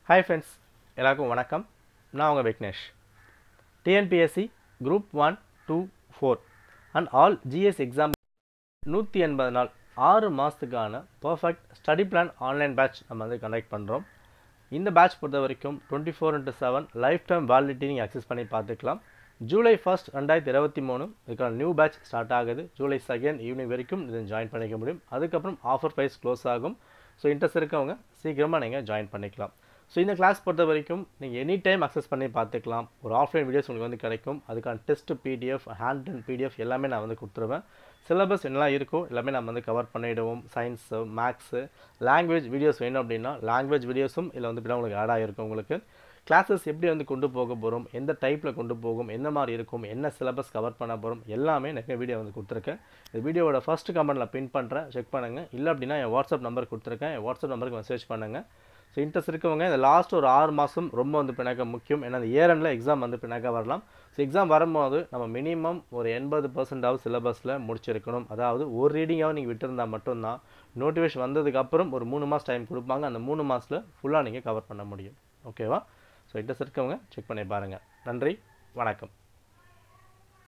hi friends எல்லாருக்கும் வணக்கம் நான் உங்கள் Vignesh TNPSC group one two four and all GS exam நூற்றி எண்பது நாள் ஆறு மாதத்துக்கான perfect study plan online batch நம்ம வந்து கண்டக்ட் பண்ணுறோம் இந்த பேட்ச் பொறுத்த வரைக்கும் twenty four into seven lifetime validity நீங்கள் அக்சஸ் பண்ணி பார்த்துக்கலாம் ஜூலை ஃபர்ஸ்ட் ரெண்டாயிரத்தி இருபத்தி மூணு இதுக்கான நியூ பேட்ச் ஸ்டார்ட் ஆகுது ஜூலை செகண்ட் ஈவினிங் வரைக்கும் இதை ஜாயின் பண்ணிக்க முடியும் அதுக்கப்புறம் ஆஃபர் ப்ரைஸ் க்ளோஸ் ஆகும் ஸோ இன்ட்ரெஸ்ட் இருக்கவங்க சீக்கிரமாக நீங்கள் ஜாயின் பண்ணிக்கலாம் ஸோ இந்த கிளாஸ் பொறுத்த வரைக்கும் நீங்கள் எனி டைம் அக்சஸ் பண்ணி பார்த்துக்கலாம் ஒரு ஆஃப்லைன் வீடியோஸ் உங்களுக்கு வந்து கிடைக்கும் அதுக்கான test PDF hand and PDF எல்லாமே நான் வந்து கொடுத்துருவேன் சிலபஸ் என்னெல்லாம் இருக்கோ எல்லாமே நம்ம வந்து கவர் பண்ணிவிடுவோம் சயின்ஸு மேக்ஸு லாங்குவேஜ் வீடியோஸ் வேணும் அப்படின்னா லாங்குவேஜ் வீடியோஸும் இதில் வந்து இப்படி உங்களுக்கு ஆட் ஆகிருக்கும் உங்களுக்கு கிளாஸஸ் எப்படி வந்து கொண்டு போக போகிறோம் எந்த டைப்பில் கொண்டு போகும் எந்த மாதிரி இருக்கும் என்ன சிலபஸ் கவர் பண்ண போகிறோம் எல்லாமே நிறைய வீடியோ வந்து கொடுத்துருக்கேன் இந்த வீடியோவோட ஃபஸ்ட் கமெண்ட்டில் பின் பண்ணுறேன் செக் பண்ணுங்கள் இல்லை அப்படின்னா என் வாட்ஸ்அப் நம்பர் கொடுத்துருக்கேன் என் வாட்ஸ்அப் நம்பருக்கு மெசேஜ் பண்ணுங்கள் ஸோ இன்ட்ரெஸ்ட் இருக்கவங்க இந்த லாஸ்ட் ஒரு ஆறு மாதம் ரொம்ப வந்து பின்னாக்க முக்கியம் ஏன்னா அந்த இயர் எண்டில் எக்ஸாம் வந்து பின்னாக்க வரலாம் ஸோ எக்ஸாம் வரும்போது நம்ம மினிமம் ஒரு எண்பது பர்சன்டாவது சிலபஸில் முடிச்சிருக்கணும் அதாவது ஒரு ரீடிங்காக நீங்கள் விட்டுருந்தா மட்டும்தான் நோட்டிஃபிகேஷன் வந்ததுக்கப்புறம் ஒரு மூணு மாதம் டைம் கொடுப்பாங்க அந்த மூணு மாதத்தில் ஃபுல்லாக நீங்கள் கவர் பண்ண முடியும் ஓகேவா ஸோ இன்ட்ரெஸ்ட் இருக்கவங்க செக் பண்ணி பாருங்கள் நன்றி வணக்கம்